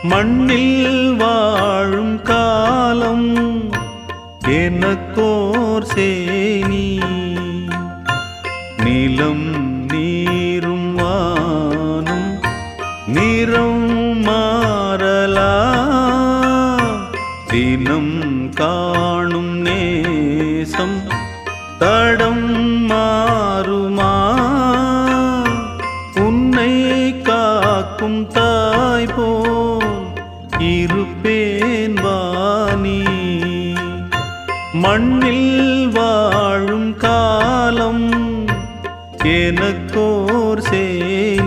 மண்ணில் வாழும் காலம் எனக்கோர் சேனி நிலம் நீரும் வானும் நிறம் மாறலா தினம் காணும் நேசம் தடம் மாறுமா உன்னை காக்கும் தாய் போல் இருப்பேன் வாணி மண்ணில் வாழும் காலம் எனக்கோர் சேனி